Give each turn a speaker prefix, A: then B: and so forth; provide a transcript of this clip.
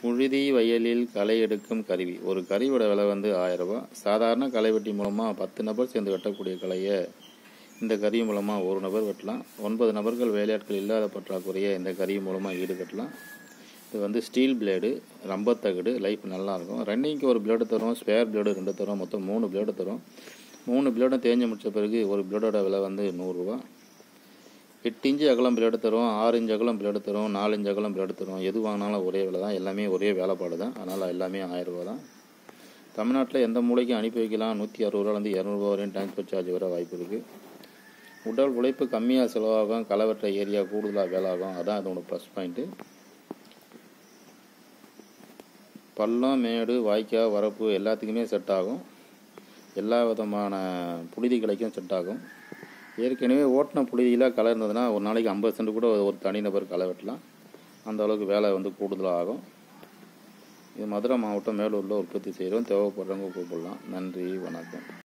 A: புழுதி வயலில் களை எடுக்கும் கருவி ஒரு கருவியோட விலை வந்து ஆயிரம் ரூபாய் சாதாரண களை வெட்டி மூலமாக பத்து நபர் சேர்ந்து வெட்டக்கூடிய களையை இந்த கருவி மூலமாக ஒரு நபர் வெட்டலாம் ஒன்பது நபர்கள் வேலையாட்கள் இல்லாத பற்றாக்குறையை இந்த கருவி மூலமாக ஈடுகட்டலாம் இது வந்து ஸ்டீல் பிளேடு ரம்பத்தகடு லைஃப் நல்லாயிருக்கும் ரன்னிங்க்கு ஒரு பிளேடு தரும் ஸ்பேர் பிளேடு ரெண்டு தரும் மொத்தம் மூணு பிளேடு தரும் மூணு பிளேடும் தேஞ்சு முடிச்ச பிறகு ஒரு பிளேடோட விலை வந்து நூறுரூவா எட்டு இன்ச்சு அகலம் பிளேடு தரும் ஆறு இன்ச்சு அகலம் பிளேடு தரும் நாலு இன்ச்சு அகலம் பிளேடு தரும் எது வாங்கினாலும் ஒரே விலை தான் எல்லாமே ஒரே வேலைப்பாடு தான் அதனால் எல்லாமே ஆயிரம் ரூபா தான் தமிழ்நாட்டில் எந்த மூலைக்கும் அனுப்பி வைக்கலாம் நூற்றி அறுபது ரூபாலேருந்து இரநூறுவா வரையும் டிரான்ஸ்போர்ட் சார்ஜ் வர வாய்ப்பு இருக்குது உடல் உழைப்பு கம்மியாக செலவாகும் களை வெட்டுற ஏரியா கூடுதலாக வேலை ஆகும் அதான் அதோட ப்ளஸ் பாயிண்ட்டு பள்ளம் மேடு வாய்க்கால் வரப்பு எல்லாத்துக்குமே செட் ஆகும் எல்லா விதமான புழுதி கலைக்கும் செட் ஆகும் ஏற்கனவே ஓட்டின புழுதியில் களை இருந்ததுன்னா ஒரு நாளைக்கு ஐம்பது சென்ட் கூட ஒரு தனிநபர் களை வெட்டலாம் அந்த அளவுக்கு வேலை வந்து கூடுதலாக ஆகும் இது மதுரை மாவட்டம் மேலூரில் உற்பத்தி செய்கிறோம் தேவைப்படுறவங்க கூப்பிடலாம் நன்றி வணக்கம்